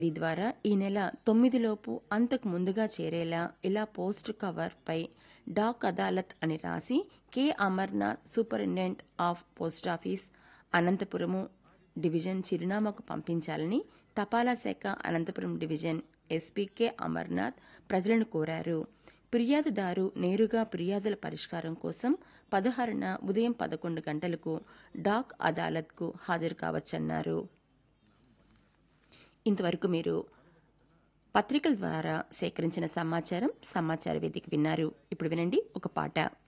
ఈ ద్వారా ఈ నెల తొమ్మిదిలోపు అంతకు ముందుగా చేరేలా ఇలా పోస్ట్ కవర్పై డాక్ అదాలత్ అని రాసి K Amarnath superintendent of post office Anantapuramu division చిరునామాకు పంపించాలని తపాలా శాఖ Anantapuram division SP K Amarnath ప్రజలను కోరారు ఫిర్యాదుదారు నేరుగా ఫిర్యాదుల పరిష్కారం కోసం పదహారున ఉదయం పదకొండు గంటలకు డాక్ అదాలత్కు హాజరు కావచ్చన్నారు ఇంతవరకు మీరు పత్రికల ద్వారా సేకరించిన సమాచారం సమాచార వేదిక విన్నారు ఇప్పుడు వినండి ఒక పాట